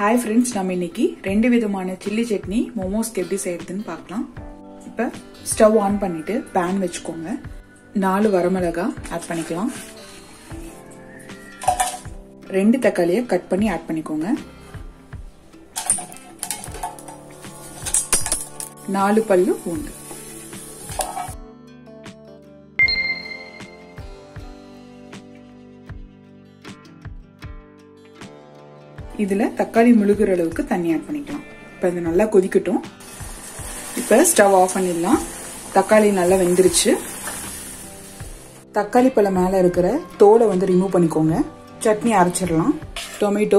hi friends நம்ம இன்னைக்கு ரெண்டு விதமான சில்லி சட்னி மோமோஸ்க்கு எப்படி செய்யறதுன்னு பார்க்கலாம் இப்போ ஸ்டவ் ஆன் பண்ணிட்டு பேன் வச்சுக்கோங்க நாலு வரமிளகா ஆட் பண்ணிக்கலாம் ரெண்டு தக்காளியை கட் பண்ணி ஆட் பண்ணிக்கோங்க நாலு பல்லு பூண்டு இதுல தக்காளி முழுகிற அளவுக்கு தண்ணி ஆட் பண்ணிக்கலாம் இப்போ இது நல்லா கொதிக்கட்டும் இப்போ ஸ்டவ் ஆஃப் பண்ணிடலாம் தக்காளி நல்லா வெந்துருச்சு தக்காளி பழம் மேலே இருக்கிற தோலை வந்து ரிமூவ் பண்ணிக்கோங்க சட்னி அரைச்சிடலாம் டொமேட்டோ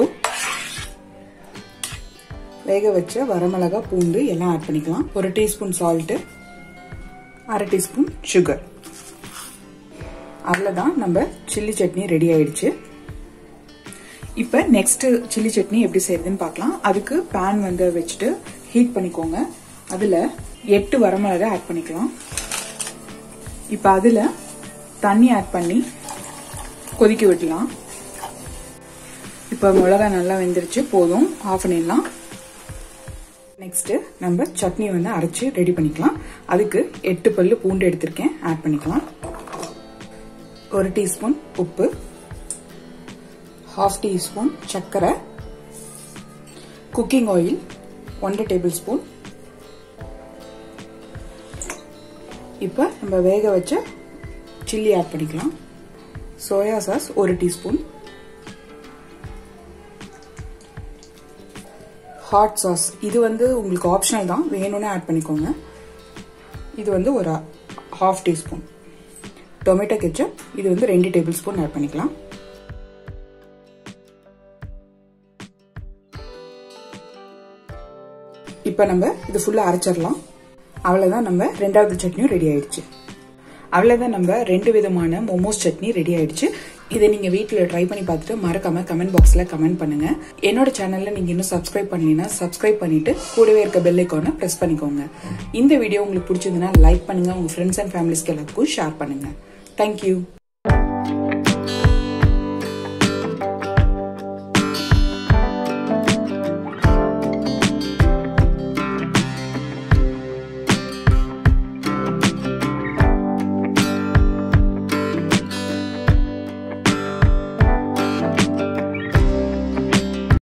வேக வச்ச வரமிளகா பூண்டு எல்லாம் ஆட் பண்ணிக்கலாம் ஒரு டீஸ்பூன் சால்ட்டு அரை டீஸ்பூன் சுகர் அவ்வளோதான் நம்ம சில்லி சட்னி ரெடி ஆயிடுச்சு இப்போ நெக்ஸ்ட் சில்லி சட்னி எப்படி செய்யறதுன்னு பார்க்கலாம் அதுக்கு பேன் வந்து வச்சுட்டு ஹீட் பண்ணிக்கோங்க அதில் எட்டு வரமிளகா ஆட் பண்ணிக்கலாம் இப்போ அதில் தண்ணி ஆட் பண்ணி கொதிக்க விடலாம் இப்போ மிளகா நல்லா வெந்துருச்சு போதும் ஆஃப் பண்ணிடலாம் நெக்ஸ்ட் நம்ம சட்னி வந்து அரைச்சு ரெடி பண்ணிக்கலாம் அதுக்கு எட்டு பல்லு பூண்டு எடுத்திருக்கேன் ஆட் பண்ணிக்கலாம் ஒரு டீஸ்பூன் உப்பு ஹாஃப் டீஸ்பூன் சர்க்கரை குக்கிங் ஆயில் ஒன்றரை டேபிள் ஸ்பூன் இப்போ நம்ம வேக வச்ச சில்லி ஆட் பண்ணிக்கலாம் சோயா சாஸ் ஒரு டீஸ்பூன் ஹாட் சாஸ் இது வந்து உங்களுக்கு ஆப்ஷனல் தான் வேணும்னு ஆட் பண்ணிக்கோங்க இது வந்து ஒரு ஹாஃப் டீஸ்பூன் டொமேட்டோ கெச்சப் இது வந்து ரெண்டு டேபிள் ஸ்பூன் ஆட் பண்ணிக்கலாம் இப்போ நம்ம இது ஃபுல்லாக அரைச்சிடலாம் அவ்வளோதான் நம்ம ரெண்டாவது சட்னியும் ரெடி ஆயிடுச்சு அவ்வளோதான் நம்ம ரெண்டு விதமான மோமோஸ் சட்னி ரெடி ஆயிடுச்சு இதை நீங்கள் வீட்டில் ட்ரை பண்ணி பார்த்துட்டு மறக்காம கமெண்ட் பாக்ஸில் கமெண்ட் பண்ணுங்க என்னோட சேனலில் நீங்கள் இன்னும் சப்ஸ்கிரைப் பண்ணலனா சப்ஸ்கிரைப் பண்ணிட்டு கூடவே இருக்க பெல் ஐக்கானை ப்ரெஸ் பண்ணிக்கோங்க இந்த வீடியோ உங்களுக்கு பிடிச்சதுன்னா லைக் பண்ணுங்க உங்க ஃப்ரெண்ட்ஸ் அண்ட் ஃபேமிலிஸ்க்கு எல்லாத்துக்கும் ஷேர் பண்ணுங்க தேங்க்யூ